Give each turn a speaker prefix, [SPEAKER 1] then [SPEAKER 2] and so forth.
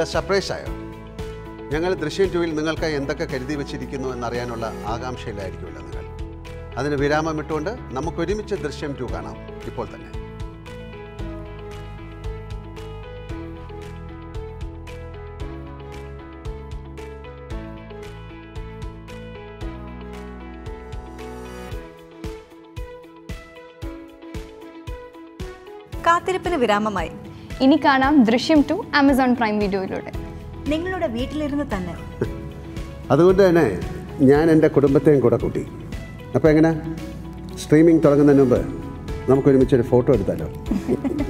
[SPEAKER 1] ഇത് സർപ്രൈസ് ആയോ ഞങ്ങൾ ദൃശ്യം ടൂവിൽ നിങ്ങൾക്ക് എന്തൊക്കെ കരുതി വെച്ചിരിക്കുന്നു എന്നറിയാനുള്ള ആകാംക്ഷയിലായിരിക്കുമല്ലോ നിങ്ങൾ അതിന് വിരാമം ഇട്ടുകൊണ്ട് നമുക്ക് ഒരുമിച്ച് ദൃശ്യം ടു കാണാം ഇപ്പോൾ തന്നെ
[SPEAKER 2] കാത്തിരിപ്പിന് വിരാമമായി
[SPEAKER 3] ഇനി കാണാം ദൃശ്യം ടു ആമസോൺ പ്രൈം വീഡിയോയിലൂടെ
[SPEAKER 2] നിങ്ങളുടെ വീട്ടിലിരുന്ന് തന്നെ
[SPEAKER 1] അതുകൊണ്ട് തന്നെ ഞാൻ എൻ്റെ കുടുംബത്തെയും കൂടെ കൂട്ടി അപ്പോൾ എങ്ങനെ സ്ട്രീമിംഗ് തുടങ്ങുന്നതിന് മുമ്പ് നമുക്ക് ഒരുമിച്ചൊരു ഫോട്ടോ എടുത്താലോ